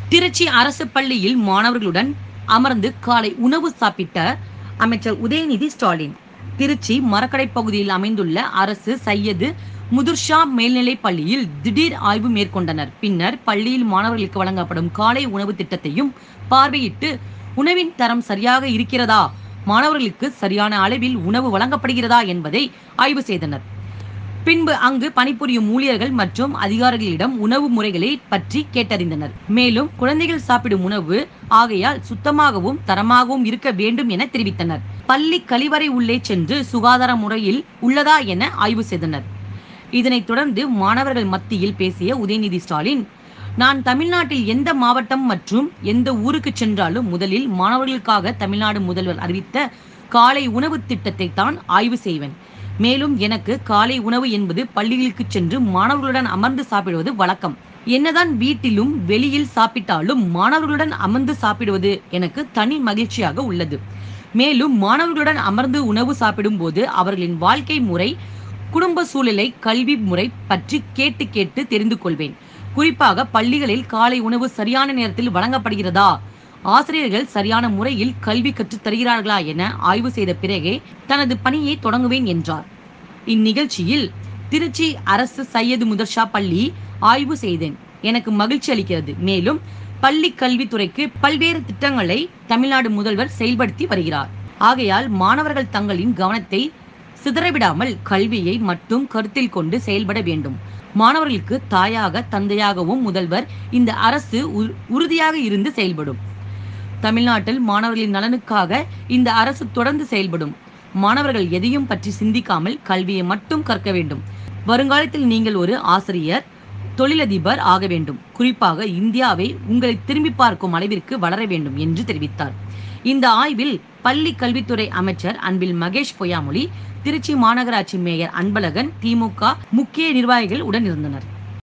திருச்சி அரசு பள்ளியில் மாணவர்களுடன் அமர்ந்து காலை உணவு சாப்பிட்ட அமைச்சர் உதயநிதி ஸ்டாலின் திருச்சி மரக்கடை பகுதியில் அமைந்துள்ள அரசு சையது முதுர்ஷா மேல்நிலைப் பள்ளியில் திடீர் ஆய்வு மேற்கொண்டனர் பின்னர் பள்ளியில் மாணவர்களுக்கு வழங்கப்படும் காலை உணவு திட்டத்தையும் பார்வையிட்டு உணவின் தரம் சரியாக இருக்கிறதா மாணவர்களுக்கு சரியான அளவில் உணவு வழங்கப்படுகிறதா என்பதை ஆய்வு செய்தனர் பின்பு அங்கு பணிபுரியும் ஊழியர்கள் மற்றும் அதிகாரிகளிடம் உணவு முறைகளை பற்றி கேட்டறிந்தனர் மேலும் குழந்தைகள் சாப்பிடும் உணவு ஆகையால் சுத்தமாகவும் தரமாகவும் இருக்க வேண்டும் என தெரிவித்தனர் பள்ளி கழிவறை உள்ளே சென்று சுகாதார முறையில் உள்ளதா என ஆய்வு செய்தனர் இதனைத் தொடர்ந்து மாணவர்கள் மத்தியில் பேசிய உதயநிதி ஸ்டாலின் நான் தமிழ்நாட்டில் எந்த மாவட்டம் மற்றும் எந்த ஊருக்கு சென்றாலும் முதலில் மாணவர்களுக்காக தமிழ்நாடு முதல்வர் அறிவித்த காலை உணவு திட்டத்தை தான் ஆய்வு செய்வேன் மேலும் எனக்கு காலை உணவு என்பது பள்ளிகளுக்கு சென்று மாணவர்களுடன் அமர்ந்து சாப்பிடுவது வழக்கம் என்னதான் வீட்டிலும் வெளியில் சாப்பிட்டாலும் மாணவர்களுடன் அமர்ந்து சாப்பிடுவது எனக்கு தனி மகிழ்ச்சியாக உள்ளது மேலும் மாணவர்களுடன் அமர்ந்து உணவு சாப்பிடும் போது அவர்களின் வாழ்க்கை முறை குடும்ப சூழ்நிலை கல்வி முறை பற்றி கேட்டு கேட்டு தெரிந்து கொள்வேன் குறிப்பாக பள்ளிகளில் காலை உணவு சரியான நேரத்தில் வழங்கப்படுகிறதா ஆசிரியர்கள் சரியான முறையில் கல்வி கற்றுத் தருகிறார்களா என ஆய்வு செய்த பிறகே தனது பணியை தொடங்குவேன் என்றார் இந்நிகழ்ச்சியில் திருச்சி அரசு சையது முதர்ஷா பள்ளி ஆய்வு செய்தேன் எனக்கு மகிழ்ச்சி அளிக்கிறது மேலும் பள்ளி கல்வித்துறைக்கு பல்வேறு திட்டங்களை தமிழ்நாடு முதல்வர் செயல்படுத்தி வருகிறார் ஆகையால் மாணவர்கள் தங்களின் கவனத்தை சிதறவிடாமல் கல்வியை மட்டும் கருத்தில் கொண்டு செயல்பட வேண்டும் மாணவர்களுக்கு தாயாக தந்தையாகவும் முதல்வர் இந்த அரசு உ- உறுதியாக இருந்து செயல்படும் தமிழ்நாட்டில் மாணவர்களின் நலனுக்காக இந்த அரசு தொடர்ந்து செயல்படும் மாணவர்கள் எதையும் பற்றி சிந்திக்காமல் கல்வியை மட்டும் கற்க வேண்டும் வருங்காலத்தில் நீங்கள் ஒரு ஆசிரியர் தொழிலதிபர் ஆக வேண்டும் குறிப்பாக இந்தியாவை உங்களை திரும்பி பார்க்கும் அளவிற்கு வளர வேண்டும் என்று தெரிவித்தார் இந்த ஆய்வில் பள்ளி கல்வித்துறை அமைச்சர் அன்பில் மகேஷ் பொய்யாமொழி திருச்சி மாநகராட்சி மேயர் அன்பழகன் திமுக முக்கிய நிர்வாகிகள் உடன் இருந்தனர்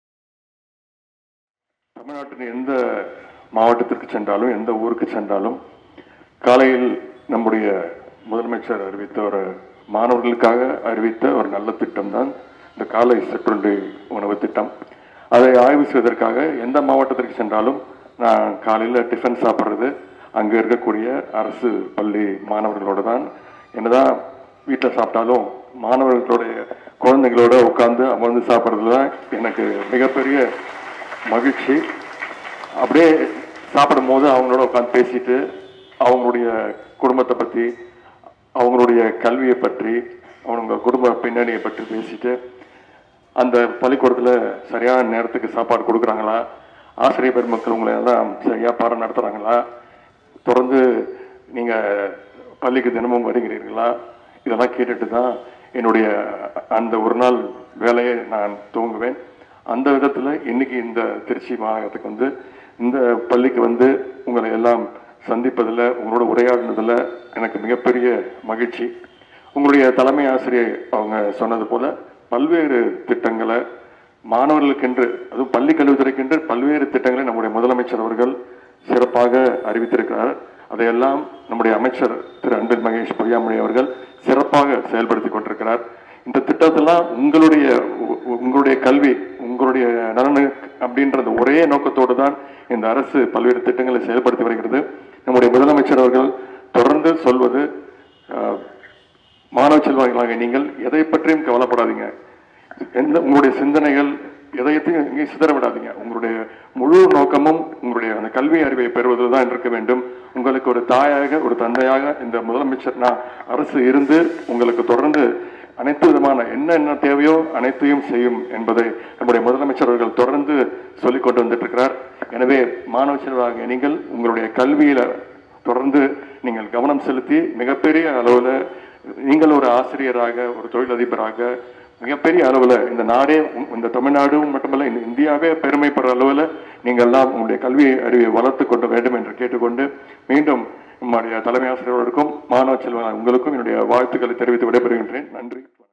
தமிழ்நாட்டின் எந்த மாவட்டத்திற்கு சென்றாலும் எந்த ஊருக்கு சென்றாலும் காலையில் நம்முடைய முதலமைச்சர் அறிவித்த ஒரு மாணவர்களுக்காக அறிவித்த ஒரு நல்ல திட்டம் தான் இந்த காலை சிற்றுண்டி உணவு திட்டம் அதை ஆய்வு செய்வதற்காக எந்த மாவட்டத்திற்கு சென்றாலும் நான் காலையில் டிஃபன் சாப்பிட்றது அங்கே இருக்கக்கூடிய அரசு பள்ளி மாணவர்களோட தான் என்னதான் வீட்டில் சாப்பிட்டாலும் மாணவர்களுடைய குழந்தைகளோட உட்கார்ந்து அமர்ந்து சாப்பிட்றதுல தான் எனக்கு மிகப்பெரிய மகிழ்ச்சி அப்படியே சாப்பிடும்போது அவங்களோட உட்காந்து பேசிட்டு அவங்களுடைய குடும்பத்தை பற்றி அவங்களுடைய கல்வியை பற்றி அவங்க குடும்ப பின்னணியை பற்றி பேசிட்டு அந்த பள்ளிக்கூடத்தில் சரியான நேரத்துக்கு சாப்பாடு கொடுக்குறாங்களா ஆசிரியர் பெருமக்கள் உங்களை எல்லாம் சரியாக பாடம் நடத்துகிறாங்களா தொடர்ந்து நீங்கள் பள்ளிக்கு தினமும் வருகிறீர்களா இதெல்லாம் கேட்டுட்டு தான் என்னுடைய அந்த ஒரு நாள் வேலையை நான் துவங்குவேன் அந்த விதத்தில் இன்னைக்கு இந்த திருச்சி மாநகரத்துக்கு வந்து இந்த பள்ளிக்கு வந்து உங்களை எல்லாம் சந்திப்பதில் உங்களோட உரையாடினதில் எனக்கு மிகப்பெரிய மகிழ்ச்சி உங்களுடைய தலைமை ஆசிரியர் அவங்க சொன்னது போல பல்வேறு திட்டங்களை மாணவர்களுக்கென்று அதுவும் பள்ளி கல்வித்துறைக்கென்று பல்வேறு திட்டங்களை நம்முடைய முதலமைச்சர் அவர்கள் சிறப்பாக அறிவித்திருக்கிறார் அதையெல்லாம் நம்முடைய அமைச்சர் திரு அன்பில் மகேஷ் பொய்யாமொழி அவர்கள் சிறப்பாக செயல்படுத்தி கொண்டிருக்கிறார் இந்த திட்டத்தெல்லாம் உங்களுடைய உ- உ- உங்களுடைய கல்வி உங்களுடைய நலனு அப்படின்ற அந்த ஒரே நோக்கத்தோடு தான் இந்த அரசு பல்வேறு திட்டங்களை செயல்படுத்தி வருகிறது நம்முடைய முதலமைச்சர் அவர்கள் தொடர்ந்து சொல்வது அஹ், மாணவ செல்வாங்களாக நீங்கள் எதை பற்றியும் கவலைப்படாதீங்க எந்த உங்களுடைய சிந்தனைகள் எதையத்தையும் எங்கேயும் சிதற விடாதீங்க உங்களுடைய முழு நோக்கமும் உங்களுடைய அந்த கல்வி அறிவை பெறுவதில் தான் இருக்க வேண்டும் உங்களுக்கு ஒரு தாயாக ஒரு தந்தையாக இந்த முதலமைச்சர் நான் அரசு இருந்து உங்களுக்கு தொடர்ந்து அனைத்து விதமான என்ன என்ன தேவையோ அனைத்தையும் செய்யும் என்பதை நம்முடைய முதலமைச்சர் அவர்கள் தொடர்ந்து சொல்லிக் கொண்டு வந்துட்டு இருக்கிறார் எனவே மாணவ செல்வாக நீங்கள் உங்களுடைய கல்வியில தொடர்ந்து நீங்கள் கவனம் செலுத்தி மிகப்பெரிய அளவில் நீங்கள் ஒரு ஆசிரியராக ஒரு தொழிலதிபராக மிகப்பெரிய அளவில் இந்த நாடே உ- இந்த தமிழ்நாடும் மட்டுமல்ல இந்த இந்தியாவே பெருமைப்படுற அளவில் நீங்கள் எல்லாம் உங்களுடைய கல்வி அறிவை வளர்த்து கொண்டு வேண்டும் என்று கேட்டுக்கொண்டு மீண்டும் நம்முடைய தலைமை ஆசிரியர்களுக்கும் மாணவ செல்வன் உங்களுக்கும் என்னுடைய வாழ்த்துக்களை தெரிவித்து விடைபெறுகின்றேன் நன்றி